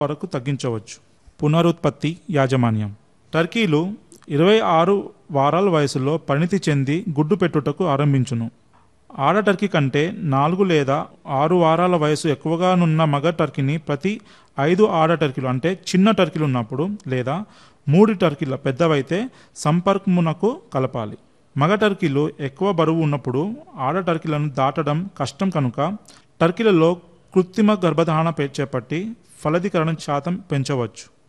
వరకు తగ్గించవచ్చు పునరుత్పత్తి యాజమాన్యం టర్కీలు ఇరవై ఆరు వారాల వయసులో పరిణితి చెంది గుడ్డు పెట్టుటకు ఆరంభించును ఆడ టర్కీ కంటే నాలుగు లేదా ఆరు వారాల వయసు ఎక్కువగానున్న మగ టర్కీని ప్రతి ఐదు ఆడ టర్కీలు అంటే చిన్న టర్కీలు ఉన్నప్పుడు లేదా మూడు టర్కీల పెద్దవైతే సంపర్కమునకు కలపాలి మగ టర్కీలు ఎక్కువ బరువు ఉన్నప్పుడు ఆడ టర్కీలను దాటడం కష్టం కనుక టర్కీలలో కృత్రిమ గర్భధారణ పే- చేపట్టి ఫలదీకరణ శాతం పెంచవచ్చు